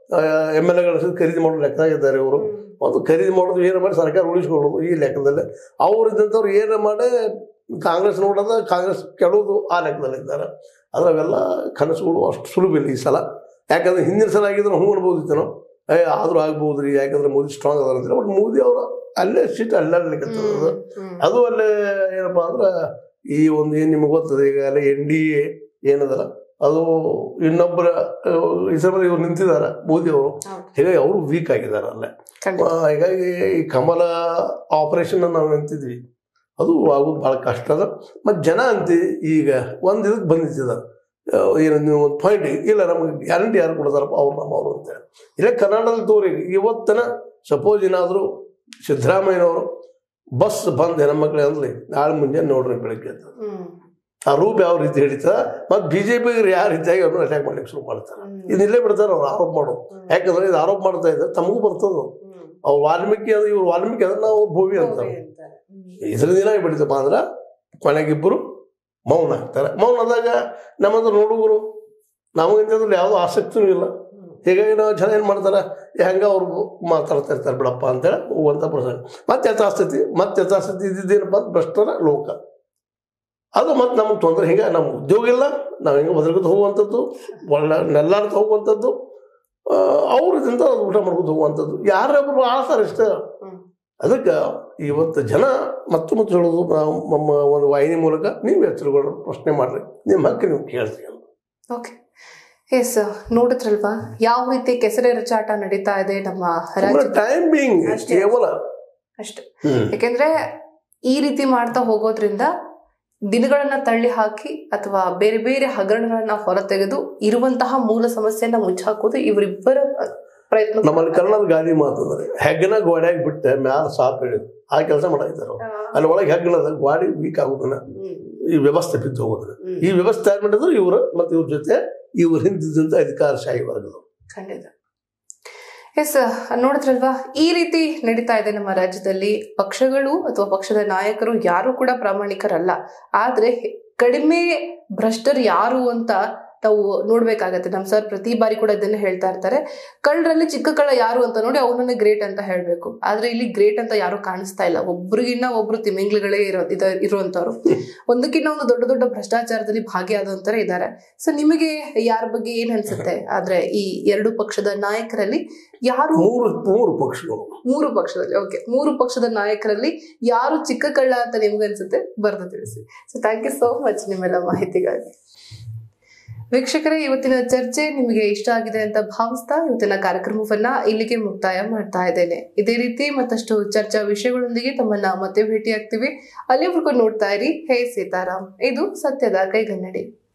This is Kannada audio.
ಎಮ್ ಎಲ್ ಎಗಳ ಖರೀದಿ ಮಾಡೋ ಲೆಕ್ಕದಾಗಿದ್ದಾರೆ ಇವರು ಒಂದು ಖರೀದಿ ಮಾಡೋದು ಏನು ಮಾಡಿ ಸರ್ಕಾರ ಉಳಿಸ್ಕೊಳ್ಳೋದು ಈ ಲೆಕ್ಕದಲ್ಲಿ ಅವ್ರು ಇದ್ದಂಥವ್ರು ಏನು ಮಾಡಿ ಕಾಂಗ್ರೆಸ್ ನೋಡೋದು ಕಾಂಗ್ರೆಸ್ ಕೆಡೋದು ಆ ಲೆಕ್ಕದಲ್ಲಿದ್ದಾರೆ ಆದರೆ ಅವೆಲ್ಲ ಕನಸುಗಳು ಅಷ್ಟು ಸುಲಭ ಇಲ್ಲ ಈ ಸಲ ಯಾಕಂದ್ರೆ ಹಿಂದಿನ ಸಲ ಆಗಿದ್ರೆ ಹ್ಞೂ ಅನ್ಬೋದಿತ್ತು ನಾವು ಏ ಆದರೂ ಆಗ್ಬೋದು ರೀ ಯಾಕಂದ್ರೆ ಮೋದಿ ಸ್ಟ್ರಾಂಗ್ ಅದಾರ ಅಂತಾರೆ ಬಟ್ ಮೋದಿ ಅವರು ಅಲ್ಲೇ ಸೀಟ್ ಅಲ್ಲೇ ಲೆಕ್ಕತ್ತದ ಅದು ಅಲ್ಲೇ ಏನಪ್ಪಾ ಅಂದ್ರೆ ಈ ಒಂದು ಏನು ನಿಮಗೆ ಗೊತ್ತದೆ ಈಗ ಅಲ್ಲೇ ಎನ್ ಡಿ ಎ ಏನದಲ್ಲ ಅದು ಇನ್ನೊಬ್ಬರ ಹೆಸರು ಇವ್ರು ನಿಂತಿದ್ದಾರೆ ಮೋದಿ ಅವರು ಹೌದು. ಹೀಗಾಗಿ ಅವರು ವೀಕ್ ಆಗಿದ್ದಾರೆ ಅಲ್ಲೇ ಖಂಡಿತ ಆ, ಹೀಗಾಗಿ ಈ ಕಮಲ ಆಪರೇಷನ್ ನಾವು ನಿಂತಿದ್ವಿ ಅದು ಆಗೋದು ಭಾಳ ಕಷ್ಟ ಅದ ಮತ್ತು ಜನ ಅಂತಿ ಈಗ ಒಂದು ಇದಕ್ಕೆ ಬಂದಿದ್ದದ ಏನು ನೀವು ಒಂದು ಪಾಯಿಂಟ್ ಇಲ್ಲ ನಮಗೆ ಗ್ಯಾರಂಟಿ ಯಾರು ಕೊಡ್ತಾರಪ್ಪ ಅವ್ರು ನಮ್ಮ ಅವರು ಅಂತೇಳಿ ಇಲ್ಲ ಕರ್ನಾಟಕದಲ್ಲಿ ತೋರಿ ಇವತ್ತನ ಸಪೋಸ್ ಏನಾದರೂ ಸಿದ್ದರಾಮಯ್ಯನವರು ಬಸ್ ಬಂದು ಹೆಣ್ಮಕ್ಳು ಅಂದ್ಲಿ ನಾಳೆ ಮುಂಜಾನೆ ನೋಡ್ರಿ ಬೆಳಗ್ಗೆ ಅಂತ ಹ್ಮ್ ಆ ರೂಪ ಯಾವ ರೀತಿ ಹಿಡಿತದ ಮತ್ತು ಬಿ ಜೆ ಪಿಗೆ ಯಾವ ರೀತಿಯಾಗಿ ಅವ್ರನ್ನ ಅಟ್ಯಾಕ್ ಮಾಡ್ಲಿಕ್ಕೆ ಶುರು ಮಾಡ್ತಾರೆ ಹ್ಮ್. ಇದನ್ನಿಲ್ಲೇ ಬಿಡ್ತಾರೆ ಅವ್ರು ಆರೋಪ ಮಾಡೋದು ಯಾಕಂದ್ರೆ ಇದು ಆರೋಪ ಮಾಡ್ತಾ ಇದ್ದಾರೆ ತಮಗೂ ಬರ್ತದೆ ಹ್ಮ್. ಅವ್ರು ವಾಲ್ಮೀಕಿ ಅದು ಇವ್ರು ವಾಲ್ಮೀಕಿ ಅದನ್ನ ನಾವು ಭೂಮಿ ಅಂತಾರೆ ಹೋಗಿ ಅಂತಾರೆ. ಹ್ಮ್. ಇದ್ರ ದಿನ ಬಿಡ್ತಪ್ಪ ಅಂದ್ರೆ ಕೊನೆಗಿಬ್ಬರು ಮೌನ ಆಗ್ತಾರೆ ಮೌನ ಆದಾಗ ನಮ್ಮದು ನೋಡುಗರು ನಮಗಿಂತಂದ್ರೆ ಯಾವುದೋ ಆಸಕ್ತಿನೂ ಇಲ್ಲ ಹ್ಮ್. ಹೀಗಾಗಿ ನಾವು ಜನ ಏನು ಮಾಡ್ತಾರೆ ಹೆಂಗ ಅವ್ರು ಮಾತಾಡ್ತಾ ಇರ್ತಾರೆ ಬಿಡಪ್ಪ ಅಂತೇಳಿ ಹೋಗುವಂಥ ಪ್ರಸಂಗ ಮತ್ತೆ ಯಥಾಸ್ಥಿತಿ ಮತ್ತೆ ಯಥಾಸ್ಥಿತಿ ಇದ್ದಿದ್ದೇನಪ್ಪ ಅಂತ ಭ್ರಷ್ಟರ ಲೋಕ ಅದು ಮತ್ತೆ ನಮಗೆ ತೊಂದರೆ ಹಿಂಗೆ ನಮ್ಮ ಉದ್ಯೋಗ ಇಲ್ಲ ನಾವು ಹೆಂಗೆ ಬದಲ್ಕೊತ ಹೋಗುವಂಥದ್ದು ಒಳ್ಳೆ ನೆಲ್ಲಾಡ್ತಾ ಹೋಗುವಂಥದ್ದು ಆ, ಅವ್ರು ಇದರಿಂದ ಊಟ ಮಾಡ್ಕೊತ ಹೋಗುವಂಥದ್ದು ಯಾರೊಬ್ರು ಆಳ್ತಾರೆ ಇಷ್ಟ ಹ್ಮ್. ಅದಕ್ಕೆ ಇವತ್ತು ಜನ ಮತ್ತು ಮತ್ತು ಹೇಳೋದು ನಾವು ನಮ್ಮ ಒಂದು ವಾಹಿನಿ ಮೂಲಕ ನೀವು ಎಚ್ಚರಗಳು ಪ್ರಶ್ನೆ ಮಾಡ್ರಿ ನಿಮ್ಮ ಹಕ್ಕು ನೀವು ಕೇಳ್ತೀವಿ ಓಕೆ ಎಸ್ ನೋಡಿದ್ರಲ್ವಾ ಯಾವ ರೀತಿ ಕೆಸರೆ ರಚಾಟ ನಡೀತಾ ಇದೆ ನಮ್ಮ ರಾಜ್ಯದ ಟೈಮ್ ಬೀಯಿಂಗ್ ಅಷ್ಟೇ. ಕೇವಲ ಅಷ್ಟೇ ಹ್ಮ್ ಯಾಕೆಂದ್ರೆ ಈ ರೀತಿ ಮಾಡ್ತಾ ಹೋಗೋದ್ರಿಂದ ದಿನಗಳನ್ನ ತಳ್ಳಿ ಹಾಕಿ ಅಥವಾ ಬೇರೆ ಬೇರೆ ಹಗರಣಗಳನ್ನ ಹೊರತೆಗೆದು ಇರುವಂತಹ ಮೂಲ ಸಮಸ್ಯೆಯನ್ನ ಮುಚ್ಚಾಕೋದು ಇವರಿಬ್ಬರ ಪ್ರಯತ್ನ ನಮ್ಮಲ್ಲಿ ಕನ್ನಡದ ಗಾದಿ ಮಾತಂದ್ರೆ ಹೆಗ್ಗನ ಗೋಡ್ಯಾಗ ಬಿಟ್ಟೆ ಮ್ಯಾಲ ಸಾಪ್ ಹೇಳಿದ್ರು ಆ ಕೆಲಸ ಮಾಡಿದ್ದಾರೆ ಅವ್ರು. ಅಲ್ಲಿ ಒಳಗೆ ಹೆಗ್ಗಣದ ಗಾಡಿ ವೀಕ್ ಆಗೋದನ್ನ ಹ್ಮ್. ಈ ವ್ಯವಸ್ಥೆ ಬಿದ್ದು ಹೋಗೋದನ್ನ ಹ್ಮ್. ಈ ವ್ಯವಸ್ಥೆ ಯಾರು ಮಾಡಿದ್ರು ಇವರು ಮತ್ತು ಇವ್ರ ಜೊತೆ ಇವ್ರ ಹಿಂದಿದ್ದಂತ ಅಧಿಕಾರಶಾಹಿ ವರ್ಗದವರು ಖಂಡಿತ ಎಸ್ ನೋಡಿದ್ರಲ್ವಾ ಈ ರೀತಿ ನಡೀತಾ ಇದೆ ನಮ್ಮ ರಾಜ್ಯದಲ್ಲಿ ಪಕ್ಷಗಳು ಅಥವಾ ಪಕ್ಷದ ನಾಯಕರು ಯಾರು ಕೂಡ ಪ್ರಾಮಾಣಿಕರಲ್ಲ ಆದ್ರೆ ಹೆ- ಕಡಿಮೆ ಭ್ರಷ್ಟರು ಯಾರು ಅಂತ ನಾವು ನೋಡ್ಬೇಕಾಗತ್ತೆ ನಮ್ ಸರ್ ಪ್ರತಿ ಬಾರಿ ಕೂಡ ಇದನ್ನ ಹೇಳ್ತಾ ಇರ್ತಾರೆ ಕಳ್ಳರಲ್ಲಿ ಚಿಕ್ಕ ಕಳ್ಳ ಯಾರು ಅಂತ ನೋಡಿ ಅವನನ್ನೇ ಗ್ರೇಟ್ ಅಂತ ಹೇಳ್ಬೇಕು ಆದ್ರೆ ಇಲ್ಲಿ ಗ್ರೇಟ್ ಅಂತ ಯಾರು ಕಾಣಿಸ್ತಾ ಇಲ್ಲ ಒಬ್ರಿಗಿನ್ನ ಒಬ್ರು ತಿಮಿಂಗ್ಲಗಳೇ ಇರೋ ಇದ ಇರುವಂತವ್ರು ಒಂದಕ್ಕಿಂತ ಒಂದು ದೊಡ್ಡ ದೊಡ್ಡ ಭ್ರಷ್ಟಾಚಾರದಲ್ಲಿ ಭಾಗಿಯಾದಂತರ ಇದ್ದಾರೆ ಸೊ ನಿಮಗೆ ಯಾರ ಬಗ್ಗೆ ಏನ್ ಅನ್ಸುತ್ತೆ ಆದ್ರೆ ಈ ಎರಡು ಪಕ್ಷದ ನಾಯಕರಲ್ಲಿ ಯಾರು ಮೂರು ಮೂರು ಪಕ್ಷಗಳು ಮೂರು ಪಕ್ಷದಲ್ಲಿ ಓಕೆ ಮೂರು ಪಕ್ಷದ ನಾಯಕರಲ್ಲಿ ಯಾರು ಚಿಕ್ಕ ಕಳ್ಳ ಅಂತ ನಿಮ್ಗೆ ಅನ್ಸುತ್ತೆ ಬರ್ದು ತಿಳಿಸಿ so thank you so much ನಿಮ್ಮೆಲ್ಲ ಮಾಹಿತಿಗಾಗಿ ವೀಕ್ಷಕರೇ ಇವತ್ತಿನ ಚರ್ಚೆ ನಿಮಗೆ ಇಷ್ಟ ಆಗಿದೆ ಅಂತ ಭಾವಿಸ್ತಾ ಇವತ್ತಿನ ಕಾರ್ಯಕ್ರಮವನ್ನ ಇಲ್ಲಿಗೆ ಮುಕ್ತಾಯ ಮಾಡ್ತಾ ಇದ್ದೇನೆ ಇದೇ ರೀತಿ ಮತ್ತಷ್ಟು ಚರ್ಚಾ ವಿಷಯಗಳೊಂದಿಗೆ ತಮ್ಮನ್ನ ಮತ್ತೆ ಭೇಟಿ ಆಗ್ತೀವಿ ಅಲ್ಲಿವರೆಗೂ ನೋಡ್ತಾ ಇರಿ ಹೇ ಸೀತಾರಾಮ್ ಇದು ಸತ್ಯದ ಕೈಗನ್ನಡಿ